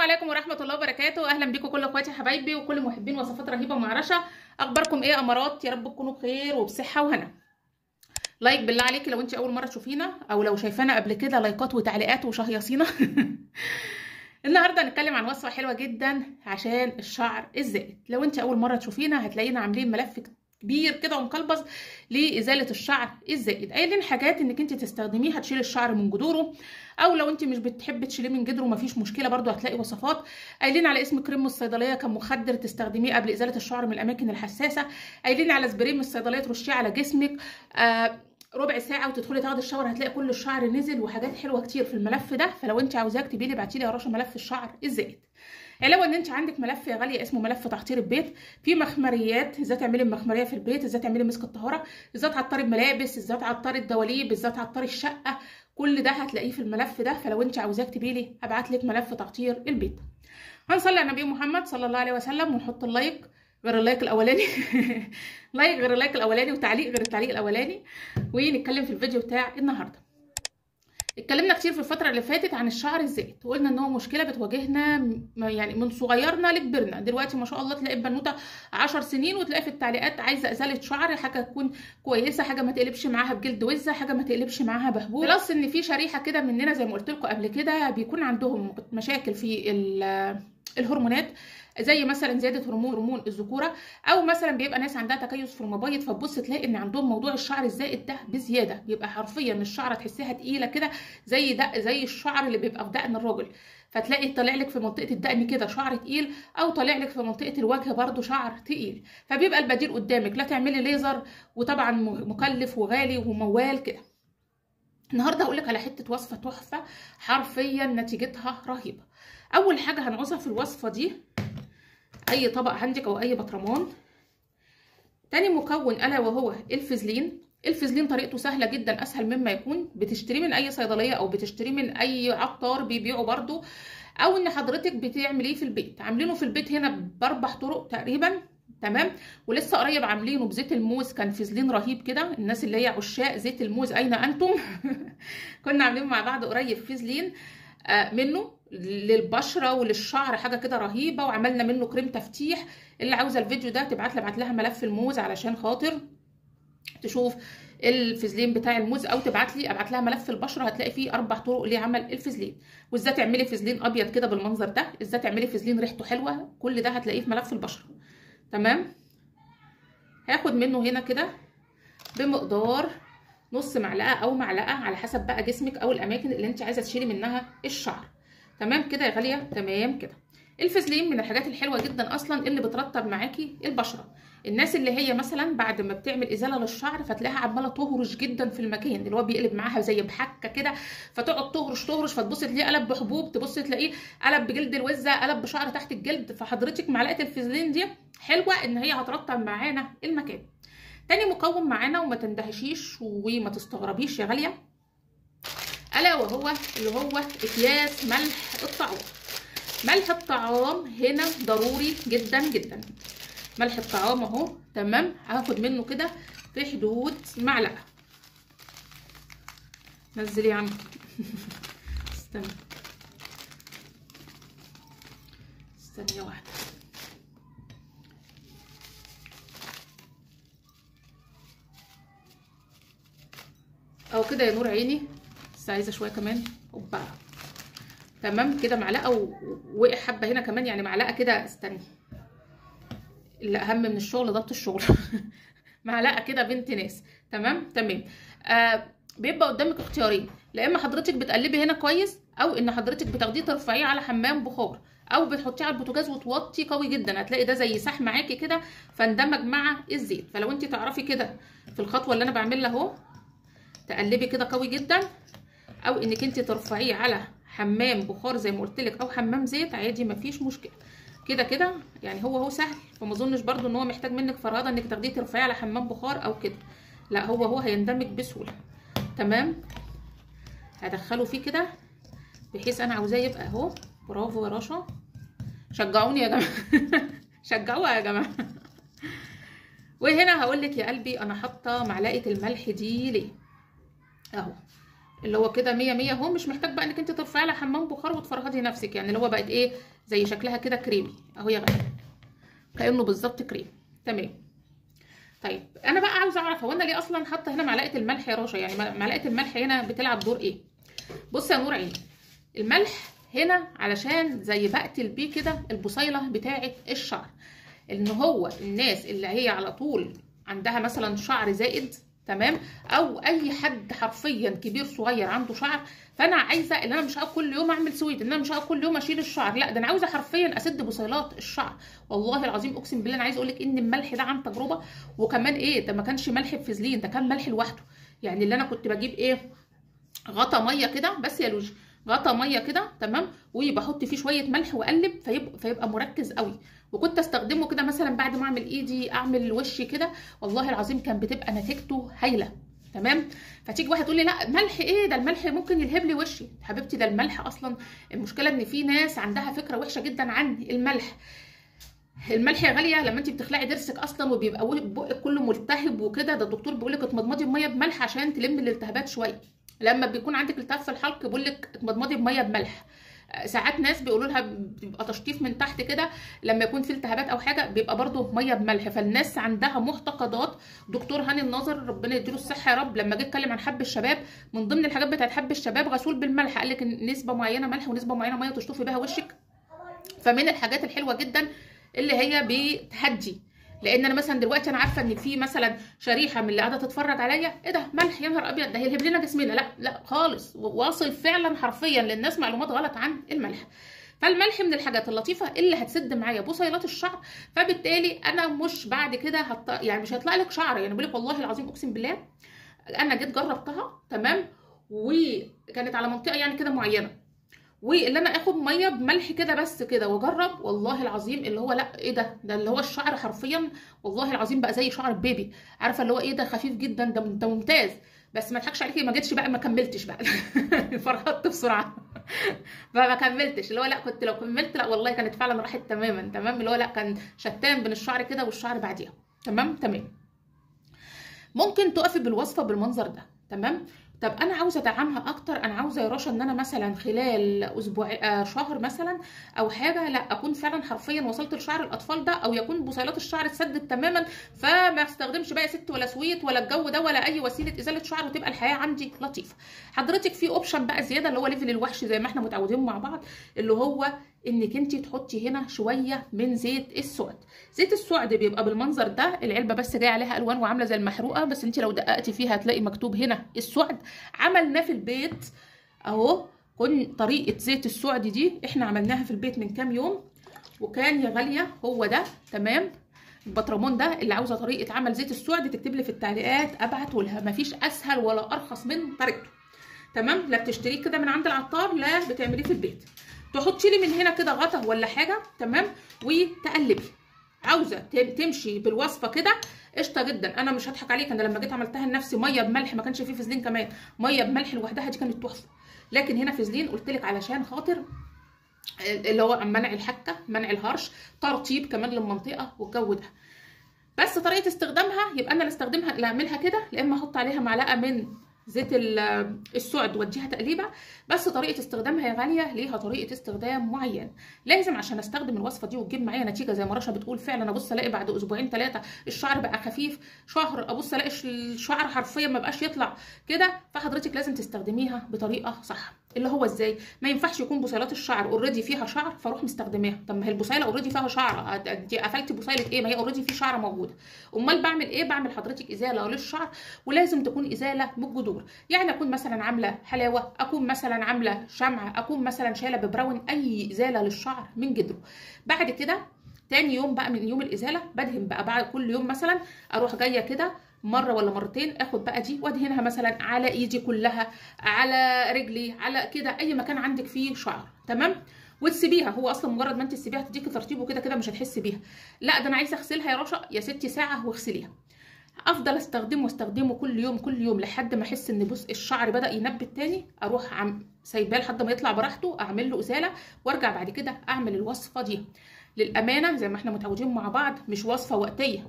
عليكم ورحمه الله وبركاته اهلا بيكم كل اخواتي حبايبي وكل محبين وصفات رهيبه مع رشا اخباركم ايه امارات يا رب تكونوا بخير وبصحه وهنا لايك بالله عليكي لو انت اول مره تشوفينا او لو شايفانا قبل كده لايكات وتعليقات وشهيصينا النهارده هنتكلم عن وصفه حلوه جدا عشان الشعر الزائد لو انت اول مره تشوفينا هتلاقينا عاملين ملف كبير كده ومقلبص لازاله الشعر الزائد قايلين حاجات انك انت تستخدميها تشيل الشعر من جذوره او لو انت مش بتحبي تشيليه من جذره مفيش مشكله برضو هتلاقي وصفات قايلين على اسم كريم من الصيدليه كمخدر تستخدميه قبل ازاله الشعر من الاماكن الحساسه قايلين على سبراي من الصيدليه ترشيه على جسمك آه ربع ساعه وتدخلي تاخدي الشاور هتلاقي كل الشعر نزل وحاجات حلوه كتير في الملف ده فلو انت عاوزاه اكتبي لي ابعتي لي يا رشا ملف الشعر الزائد علاوه ان انت عندك ملف يا غاليه اسمه ملف تحضير البيت في مخمريات ازاي تعملي المخمريه في البيت ازاي تعملي مسك الطهاره ازاي تعطري الملابس ازاي تعطري الدواليب ازاي تعطري الشقه كل ده هتلاقيه في الملف ده فلو انت عاوزاه اكتبي لي ابعت لك ملف تحضير البيت هنصلي على النبي محمد صلى الله عليه وسلم ونحط اللايك غير اللايك الاولاني لايك غير اللايك الاولاني وتعليق غير التعليق الاولاني ونتكلم في الفيديو بتاع النهارده اتكلمنا كتير في الفتره اللي فاتت عن الشعر الزائد وقلنا ان هو مشكله بتواجهنا يعني من صغيرنا لكبرنا دلوقتي ما شاء الله تلاقي البنوته 10 سنين وتلاقي في التعليقات عايزه ازاله شعر حاجه تكون كويسه حاجه ما تقلبش معاها بجلد وزه حاجه ما تقلبش معاها بهبوب بلس ان في شريحه كده مننا زي ما قلت لكم قبل كده بيكون عندهم مشاكل في الهرمونات زي مثلا زياده هرمون هرمون الذكوره او مثلا بيبقى ناس عندها تكيس في المبيض فتبص تلاقي ان عندهم موضوع الشعر الزائد ده بزياده بيبقى حرفيا الشعره تحسيها تقيله كده زي دق زي الشعر اللي بيبقى في دقن الراجل فتلاقي طالع لك في منطقه الدقن كده شعر تقيل او طالع لك في منطقه الوجه برده شعر تقيل فبيبقى البديل قدامك لا تعملي ليزر وطبعا مكلف وغالي وموال كده النهارده هقول لك على حته وصفه تحفه حرفيا نتيجتها رهيبه اول حاجه هنعوزها في الوصفه دي اي طبق عندك او اي بطرمان تاني مكون الا وهو الفازلين الفازلين طريقته سهله جدا اسهل مما يكون بتشتريه من اي صيدليه او بتشتريه من اي عطار بيبيعه برده او ان حضرتك بتعمليه في البيت عاملينه في البيت هنا باربع طرق تقريبا تمام ولسه قريب عاملينه بزيت الموز كان فازلين رهيب كده الناس اللي هي عشاق زيت الموز اين انتم كنا عاملين مع بعض قريب فازلين آه منه للبشره وللشعر حاجه كده رهيبه وعملنا منه كريم تفتيح اللي عاوزه الفيديو ده تبعت لي ابعت لها ملف الموز علشان خاطر تشوف الفازلين بتاع الموز او تبعت لي ابعت لها ملف البشره هتلاقي فيه اربع طرق لعمل الفازلين وازاي تعملي فازلين ابيض كده بالمنظر ده ازاي تعملي فازلين ريحته حلوه كل ده هتلاقيه في ملف البشره تمام هاخد منه هنا كده بمقدار نص معلقه او معلقه على حسب بقى جسمك او الاماكن اللي انت عايزه تشيلي منها الشعر تمام كده يا غاليه تمام كده الفازلين من الحاجات الحلوه جدا اصلا اللي بترطب معاكي البشره الناس اللي هي مثلا بعد ما بتعمل ازاله للشعر فتلاقيها عماله تهرش جدا في المكان اللي هو بيقلب معاها زي بحكه كده فتقعد تهرش تهرش فتبص تلاقيه قلب بحبوب تبص تلاقيه قلب بجلد الوزه قلب بشعر تحت الجلد فحضرتك معلقه الفازلين دي حلوه ان هي هترطب معانا المكان تاني مكون معانا وما تندهشيش وما تستغربيش يا غاليه الا وهو اللي هو اكياس ملح الطعام ملح الطعام هنا ضروري جدا جدا ملح الطعام اهو تمام هاخد منه كده في حدود معلقه نزلي يا عم استنى استنى واحده او كده يا نور عيني بس عايزه شويه كمان اوبا تمام كده معلقه ووقع حبه هنا كمان يعني معلقه كده استني اللي اهم من الشغل ضبط الشغل معلقه كده بنت ناس تمام تمام آه بيبقى قدامك اختيارين لا اما حضرتك بتقلبي هنا كويس او ان حضرتك بتاخديه ترفعيه على حمام بخار او بتحطيه على البوتاجاز وتوطي قوي جدا هتلاقي ده زي سح معاكي كده فاندمج مع الزيت فلو انت تعرفي كده في الخطوه اللي انا بعملها اهو تقلبي كده قوي جدا او انك انت ترفعيه على حمام بخار زي ما قلت لك او حمام زيت عادي مفيش مشكله كده كده يعني هو هو سهل فما اظنش برده ان هو محتاج منك فرهده انك تاخديه ترفعيه على حمام بخار او كده لا هو هو هيندمج بسهوله تمام هدخله فيه كده بحيث انا عاوزاه يبقى اهو برافو يا رشا شجعوني يا جماعه شجعوها يا جماعه وهنا هقول لك يا قلبي انا حاطه معلقه الملح دي ليه اهو اللي هو كده مية مية اهو مش محتاج بقى انك انت ترفعي لها حمام بخار وتفرهدي نفسك يعني اللي هو بقت ايه زي شكلها كده كريمي اهو يا غالي كانه بالظبط كريم تمام طيب انا بقى عاوزه اعرف هو انا ليه اصلا حاطه هنا معلقه الملح يا رشا يعني معلقه الملح هنا بتلعب دور ايه بص يا نور عيني الملح هنا علشان زي بقتل بيه كده البصيله بتاعه الشعر ان هو الناس اللي هي على طول عندها مثلا شعر زائد تمام او اي حد حرفيا كبير صغير عنده شعر فانا عايزه ان انا مش هقعد كل يوم اعمل سويد ان انا مش هقعد كل يوم اشيل الشعر لا ده انا عاوزه حرفيا اسد بصيلات الشعر والله العظيم اقسم بالله انا عايزه اقول لك ان الملح ده عن تجربه وكمان ايه ده ما كانش ملح بفازلين ده كان ملح لوحده يعني اللي انا كنت بجيب ايه غطا ميه كده بس يا لوجي غطا ميه كده تمام وبحط فيه شويه ملح واقلب فيبقى, فيبقى مركز قوي وكنت استخدمه كده مثلا بعد ما اعمل ايدي اعمل وشي كده والله العظيم كان بتبقى نتيجته هايله تمام فتيجي واحد تقول لي لا ملح ايه ده الملح ممكن يلهب لي وشي حبيبتي ده الملح اصلا المشكله ان في ناس عندها فكره وحشه جدا عن الملح الملح يا غاليه لما انت بتخلعي ضرسك اصلا وبيبقى بقك كله ملتهب وكده ده الدكتور بيقول لك اتمضمضي بميه بملح عشان تلم الالتهابات شويه لما بيكون عندك التهاب في الحلق بيقول لك اتمضمضي بميه بملح ساعات ناس بيقولوا لها بيبقى تشطيف من تحت كده لما يكون في التهابات او حاجه بيبقى برده ميه بملح فالناس عندها معتقدات دكتور هاني الناظر ربنا يديله الصحه يا رب لما جه اتكلم عن حب الشباب من ضمن الحاجات بتاعت حب الشباب غسول بالملح قال لك نسبه معينه ملح ونسبه معينه ميه تشطفي بيها وشك فمن الحاجات الحلوه جدا اللي هي بتهدي لان انا مثلا دلوقتي انا عارفه ان في مثلا شريحه من اللي قاعده تتفرج عليا ايه ده ملح يا نهار ابيض ده هيلهب لنا جسمنا لا لا خالص واصل فعلا حرفيا للناس معلومات غلط عن الملح فالملح من الحاجات اللطيفه اللي هتسد معايا بصيلات الشعر فبالتالي انا مش بعد كده هط... يعني مش هيطلع لك شعر يعني بقول لك والله العظيم اقسم بالله انا جيت جربتها تمام وكانت على منطقه يعني كده معينه واللي انا اخد ميه بملح كده بس كده واجرب والله العظيم اللي هو لا ايه ده ده اللي هو الشعر حرفيا والله العظيم بقى زي شعر البيبي عارفه اللي هو ايه ده خفيف جدا ده ده ممتاز بس ما اضحكش عليكي ما جيتش بقى ما كملتش بقى فرهطت بسرعه فما كملتش اللي هو لا كنت لو كملت لا والله كانت فعلا راحت تماما تمام اللي هو لا كان شتان بين الشعر كده والشعر بعديها تمام تمام ممكن تقفي بالوصفه بالمنظر ده تمام طب انا عاوزه ادعمها اكتر انا عاوزه يا رشا ان انا مثلا خلال اسبوع آه شهر مثلا او حاجه لا اكون فعلا حرفيا وصلت لشعر الاطفال ده او يكون بصيلات الشعر اتسدت تماما فما استخدمش بقى ست ولا سويت ولا الجو ده ولا اي وسيله ازاله شعر وتبقى الحياه عندي لطيفه حضرتك في اوبشن بقى زياده اللي هو ليفل الوحش زي ما احنا متعودين مع بعض اللي هو انك انت تحطي هنا شويه من زيت السعد زيت السعد بيبقى بالمنظر ده العلبه بس جايه عليها الوان وعامله زي المحروقه بس انت لو دققتي فيها هتلاقي مكتوب هنا السعد عملناه في البيت اهو كن طريقه زيت السعد دي احنا عملناها في البيت من كام يوم وكان يا غاليه هو ده تمام البطرمون ده اللي عاوزه طريقه عمل زيت السعد تكتب لي في التعليقات ابعته لها مفيش اسهل ولا ارخص من طريقته تمام لا بتشتريه كده من عند العطار لا بتعمليه في البيت تحطي لي من هنا كده غطا ولا حاجه تمام وتقلبي عاوزه تمشي بالوصفه كده قشطه جدا انا مش هضحك عليك انا لما جيت عملتها لنفسي ميه بملح ما كانش فيه فازلين كمان ميه بملح لوحدها دي كانت تحفه لكن هنا فازلين قلت لك علشان خاطر اللي هو منع الحكه منع الهرش ترطيب كمان للمنطقه والجو ده بس طريقه استخدامها يبقى انا اللي استخدمها اللي اعملها كده يا اما احط عليها معلقه من زيت السعد واديها تقليبه بس طريقه استخدامها يا غاليه ليها طريقه استخدام معين لازم عشان استخدم الوصفه دي وتجيب معايا نتيجه زي ما رشا بتقول فعلا ابص الاقي بعد اسبوعين ثلاثه الشعر بقى خفيف شهر ابص الاقي الشعر حرفيا ما بقاش يطلع كده فحضرتك لازم تستخدميها بطريقه صح اللي هو ازاي ما ينفعش يكون بصيلات الشعر اوريدي فيها شعر فاروح مستخدماها طب ما هي البصيله اوريدي فيها شعر انت قفلتي بصيله ايه ما هي اوريدي في شعر موجوده امال بعمل ايه بعمل حضرتك ازاله للشعر ولازم تكون ازاله من الجذور يعني اكون مثلا عامله حلاوه اكون مثلا عامله شمع اكون مثلا شايله ببراون اي ازاله للشعر من جذره بعد كده تاني يوم بقى من يوم الازاله بدهن بقى بعد كل يوم مثلا اروح جايه كده مره ولا مرتين اخد بقى دي وادهنها مثلا على ايدي كلها على رجلي على كده اي مكان عندك فيه شعر تمام وتسيبيها هو اصلا مجرد ما انت تسيبيها تديكي ترطيب وكده كده مش هتحسي بيها لا ده انا عايزه اغسلها يا رشا يا ستي ساعه واغسليها افضل استخدمه واستخدمه كل يوم كل يوم لحد ما احس ان بص الشعر بدا ينبت تاني اروح عم سايباه لحد ما يطلع براحته اعمل له ازاله وارجع بعد كده اعمل الوصفه دي للامانه زي ما احنا متعودين مع بعض مش وصفه وقتيه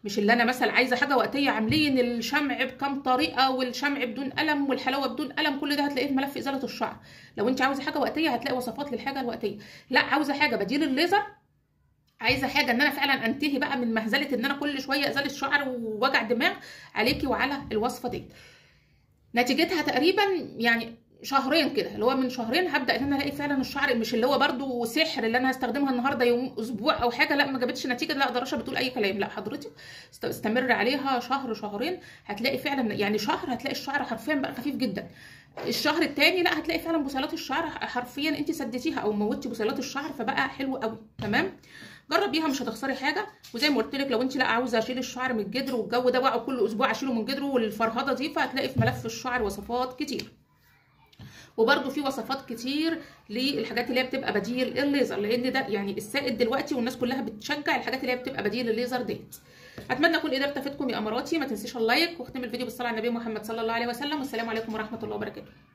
مش اللي انا مثلا عايزه حاجه وقتيه عاملين الشمع بكام طريقه والشمع بدون قلم والحلاوه بدون قلم كل ده هتلاقيه في ملف ازاله الشعر لو انت عاوزه حاجه وقتيه هتلاقي وصفات للحاجه الوقتيه لا عاوزه حاجه بديل الليزر عايزه حاجه ان انا فعلا انتهي بقى من مهزله ان انا كل شويه ازاله شعر ووجع دماغ عليكي وعلى الوصفه دي نتيجتها تقريبا يعني شهرين كده اللي هو من شهرين هبدا ان انا الاقي فعلا الشعر مش اللي هو برده سحر اللي انا هستخدمها النهارده يوم اسبوع او حاجه لا ما جابتش نتيجه لا درشه بتقول اي كلام لا حضرتك استمر عليها شهر شهرين هتلاقي فعلا يعني شهر هتلاقي الشعر حرفيا بقى خفيف جدا الشهر الثاني لا هتلاقي فعلا بصيلات الشعر حرفيا انت سدتيها او موتي بصيلات الشعر فبقى حلو قوي تمام جربيها مش هتخسري حاجه وزي ما قلت لك لو انت لا عاوزه اشيل الشعر من الجدر والجو ده بقى كل اسبوع اشيله من جدره والفرهده دي فهتلاقي في ملف الشعر وصفات كتير وبرده في وصفات كتير للحاجات اللي هي بتبقى بديل الليزر لان ده يعني السائد دلوقتي والناس كلها بتشجع الحاجات اللي هي بتبقى بديل الليزر ديت اتمنى اكون قدرت افيدكم يا اماراتي ما تنسيش اللايك واختم الفيديو بالصلاه على النبي محمد صلى الله عليه وسلم والسلام عليكم ورحمه الله وبركاته